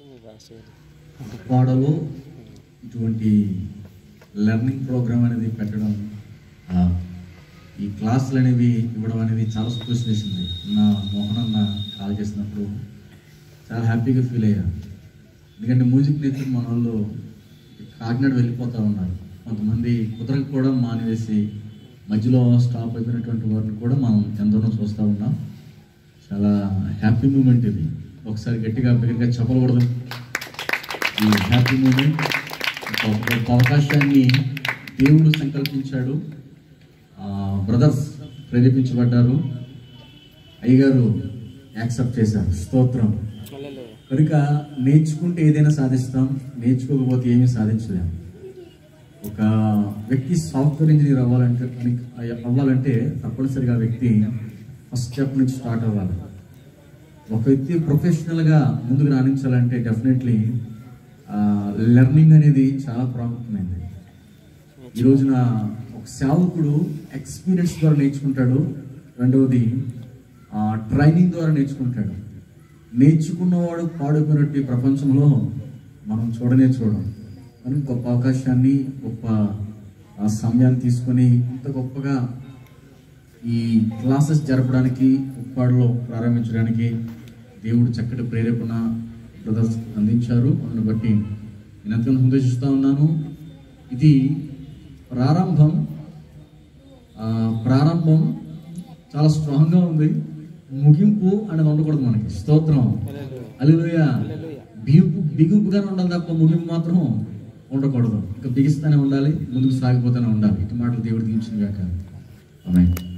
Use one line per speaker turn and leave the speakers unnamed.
వాడలో ఇటువంటి learning programme అనేది పెట్టడం ఆ, ఈ క్లాసులు అనేవి ఇవ్వడం అనేది చాలా సంతోషం వేసింది నా మోహన్ అన్న కాల్ చేసినప్పుడు చాలా హ్యాపీగా ఫీల్ అయ్యా ఎందుకంటే మ్యూజిక్ నేర్చుకుని మన వాళ్ళు కాకినాడ వెళ్ళిపోతూ ఉన్నారు కొంతమంది కుదరకపోవడం మానివేసి మధ్యలో స్టాప్ అయిపోయినటువంటి వారిని కూడా మనం ఎందరో చూస్తూ ఉన్నాం చాలా హ్యాపీ మూమెంట్ ఇది ఒకసారి గట్టిగా బిగ్గరగా చెప్పకూడదు ఈ హ్యాపీ మూమెంట్ ఒక గొప్ప అవకాశాన్ని దేవుడు సంకల్పించాడు బ్రదర్స్ ప్రేరేపించబడ్డారు అయ్యగారు యాక్సెప్ట్ చేశారు స్తోత్రం కనుక నేర్చుకుంటే ఏదైనా సాధిస్తాం నేర్చుకోకపోతే ఏమీ సాధించలేం ఒక వ్యక్తి సాఫ్ట్వేర్ ఇంజనీర్ అవ్వాలంటే అవ్వాలంటే తప్పనిసరిగా ఆ వ్యక్తి ఫస్ట్ స్టెప్ నుంచి స్టార్ట్ అవ్వాలి ఒక వ్యక్తి ప్రొఫెషనల్గా ముందుకు రాణించాలంటే డెఫినెట్లీ లెర్నింగ్ అనేది చాలా ప్రాముఖ్యమైనది ఈ రోజున ఒక సేవకుడు ఎక్స్పీరియన్స్ ద్వారా నేర్చుకుంటాడు రెండవది ట్రైనింగ్ ద్వారా నేర్చుకుంటాడు నేర్చుకున్నవాడు పాడుకున్నట్టు ఈ ప్రపంచంలో మనం చూడనే చూడం కానీ గొప్ప అవకాశాన్ని గొప్ప ఆ సమయాన్ని తీసుకొని ఇంత గొప్పగా ఈ క్లాసెస్ జరపడానికి ఉప్పాడులో ప్రారంభించడానికి దేవుడు చక్కటి ప్రేరేపణ బ్రదర్స్ అందించారు అందుని బట్టి నేను ఎంతగానో సంతోషిస్తూ ఉన్నాను ఇది ప్రారంభం ఆ, ప్రారంభం చాలా స్ట్రాంగ్గా ఉంది ముగింపు అనేది ఉండకూడదు మనకి స్తోత్రం అల్లుయ బిగుపు బిగుపుగానే ఉండాలి తప్ప ముగింపు మాత్రం ఉండకూడదు ఇంకా బిగిస్తూనే ఉండాలి ముందుకు సాగిపోతూనే ఉండాలి ఇటు మాటలు దేవుడు దించింది కాక ఆమె